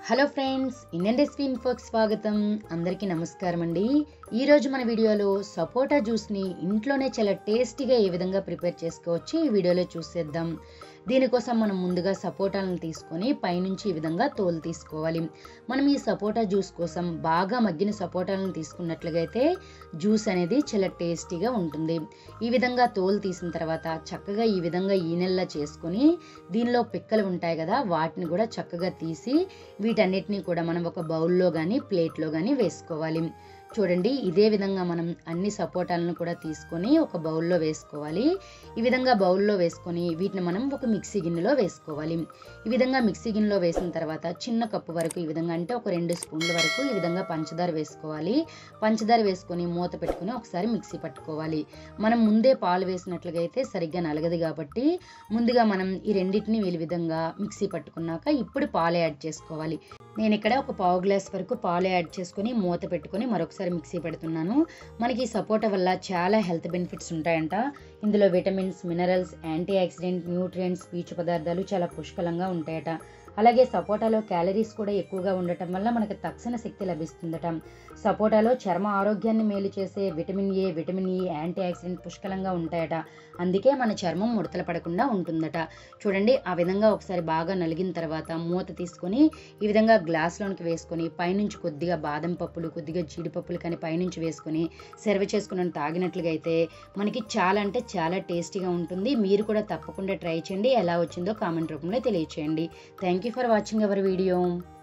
hello friends Indian recipe ఇన్ఫోకి స్వాగతం అందరికీ నమస్కారం అండి ఈరోజు మన వీడియోలో సపోటా జ్యూస్ని ఇంట్లోనే చాలా టేస్టీగా ఏ విధంగా ప్రిపేర్ చేసుకోవచ్చు ఈ వీడియోలో చూసేద్దాం దీనికోసం మనం ముందుగా సపోటాలను తీసుకొని పైనుంచి ఈ విధంగా తోలు తీసుకోవాలి మనం ఈ సపోటా జ్యూస్ కోసం బాగా మగ్గిన సపోటాలను తీసుకున్నట్లుగా అయితే జ్యూస్ అనేది చాలా టేస్టీగా ఉంటుంది ఈ విధంగా తోలు తీసిన తర్వాత చక్కగా ఈ విధంగా ఈనెల్లా చేసుకొని దీనిలో పిక్కలు ఉంటాయి కదా వాటిని కూడా చక్కగా తీసి వీటన్నిటిని కూడా మనం ఒక బౌల్లో కానీ ప్లేట్లో కానీ వేసుకోవాలి చూడండి ఇదే విధంగా మనం అన్ని సపోటాలను కూడా తీసుకొని ఒక బౌల్లో వేసుకోవాలి ఈ విధంగా బౌల్లో వేసుకొని వీటిని మనం ఒక మిక్సీ గిన్నెలో వేసుకోవాలి ఈ విధంగా మిక్సీ గిన్నెలో వేసిన తర్వాత చిన్న కప్పు వరకు ఈ విధంగా అంటే ఒక రెండు స్పూన్ల వరకు ఈ విధంగా పంచదార వేసుకోవాలి పంచదార వేసుకొని మూత పెట్టుకొని ఒకసారి మిక్సీ పట్టుకోవాలి మనం ముందే పాలు వేసినట్లుగా అయితే సరిగ్గా నలగదు కాబట్టి ముందుగా మనం ఈ రెండింటిని వీళ్ళ విధంగా మిక్సీ పట్టుకున్నాక ఇప్పుడు పాలు యాడ్ చేసుకోవాలి నేను ఇక్కడ ఒక పావు గ్లాస్ వరకు పాలు యాడ్ చేసుకొని మూత పెట్టుకొని మరొకసారి మిక్సీ పెడుతున్నాను మనకి ఈ సపోటా వల్ల చాలా హెల్త్ బెనిఫిట్స్ ఉంటాయంట ఇందులో vitamins minerals antioxidant nutrients పీచు పదార్థాలు చాలా పుష్కలంగా ఉంటాయట అలాగే సపోటాలో క్యాలరీస్ కూడా ఎక్కువగా ఉండటం వల్ల మనకు తక్షణ శక్తి లభిస్తుందట సపోటాలో చర్మ ఆరోగ్యాన్ని మేలు చేసే vitamin A vitamin E antioxidant పుష్కలంగా ఉంటాయట అందుకే మన చర్మం ముడతలు పడకుండా ఉంటుందట చూడండి ఆ విధంగా ఒకసారి బాగా నలిగిన తర్వాత మూత తీసుకొని ఈ విధంగా గ్లాస్లోనికి వేసుకొని పైనుంచి కొద్దిగా బాదం పప్పులు కొద్దిగా జీడిపప్పులు కానీ పైనుంచి వేసుకొని సర్వ్ చేసుకుని తాగినట్లుగా అయితే మనకి చాలా అంటే చాలా టేస్టీగా ఉంటుంది మీరు కూడా తప్పకుండా ట్రై చేయండి ఎలా వచ్చిందో కామెంట్ రూపంలో తెలియచేయండి thank you for watching our video